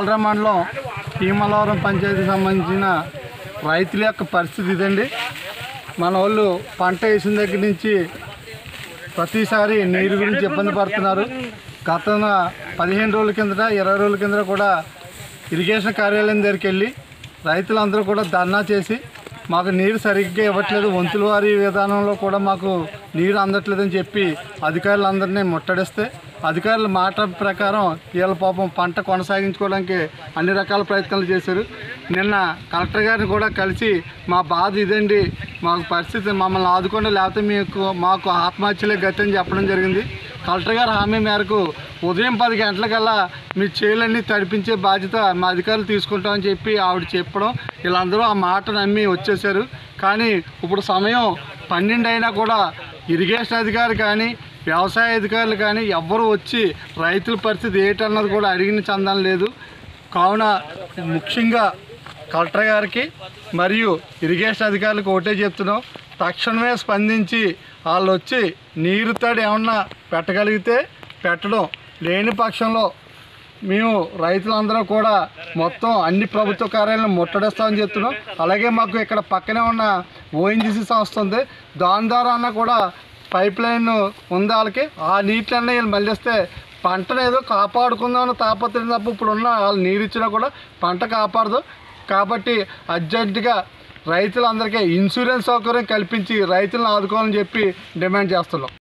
పాలరా మండలం భీమలవరం పంచాయతీకి సంబంధించిన రైతుల యొక్క పరిస్థితి ఇదండి మన వాళ్ళు పంట వేసిన దగ్గర నుంచి ప్రతిసారి నీరు గురించి ఇబ్బంది పడుతున్నారు గత పదిహేను రోజుల కిందట ఇరవై రోజుల కిందట కూడా ఇరిగేషన్ కార్యాలయం దగ్గరికి వెళ్ళి రైతులందరూ కూడా ధర్నా చేసి మాకు నీరు సరిగ్గా ఇవ్వట్లేదు వంతుల వారి విధానంలో కూడా మాకు నీరు అందట్లేదని చెప్పి అధికారులందరినీ ముట్టడిస్తే అధికారుల మాట ప్రకారం వీళ్ళ పాపం పంట కొనసాగించుకోవడానికి అన్ని రకాల ప్రయత్నాలు చేశారు నిన్న కలెక్టర్ గారిని కూడా కలిసి మా బాధ ఇదండి మాకు పరిస్థితి మమ్మల్ని ఆదుకోండి లేకపోతే మీకు మాకు ఆత్మహత్యలే గతి అని చెప్పడం జరిగింది కలెక్టర్ గారు హామీ మేరకు ఉదయం పది గంటలకల్లా మీ చేలన్నీ తడిపించే బాధ్యత మా అధికారులు తీసుకుంటామని చెప్పి ఆవిడ చెప్పడం వీళ్ళందరూ ఆ మాట నమ్మి వచ్చేసారు కానీ ఇప్పుడు సమయం పన్నెండు అయినా కూడా ఇరిగేషన్ అధికారి కానీ వ్యవసాయ అధికారులు కానీ ఎవ్వరూ వచ్చి రైతుల పరిస్థితి ఏంటన్నది కూడా అడిగిన చందం లేదు కావున ముఖ్యంగా కలెక్టర్ గారికి మరియు ఇరిగేషన్ అధికారులకు ఒకటే చెప్తున్నాం తక్షణమే స్పందించి వాళ్ళు వచ్చి నీరు తడి ఏమన్నా పెట్టగలిగితే పెట్టడం లేని పక్షంలో మేము రైతులందరూ కూడా మొత్తం అన్ని ప్రభుత్వ కార్యాలయం ముట్టడిస్తామని చెప్తున్నాం అలాగే మాకు ఇక్కడ పక్కనే ఉన్న ఓఎన్జీసీ సంస్థ ఉంది దాని ద్వారా అన్న కూడా పైప్ లైన్ ఉంది వాళ్ళకి ఆ నీటిలన్నీ వీళ్ళు మళ్ళిస్తే పంటను ఏదో కాపాడుకుందామని తాపత్రయం తప్ప ఇప్పుడు ఉన్న వాళ్ళు నీరు ఇచ్చినా కూడా పంట కాపాడదు కాబట్టి అర్జెంటుగా రైతులందరికీ ఇన్సూరెన్స్ సౌకర్యం కల్పించి రైతులను ఆదుకోవాలని చెప్పి డిమాండ్ చేస్తున్నాం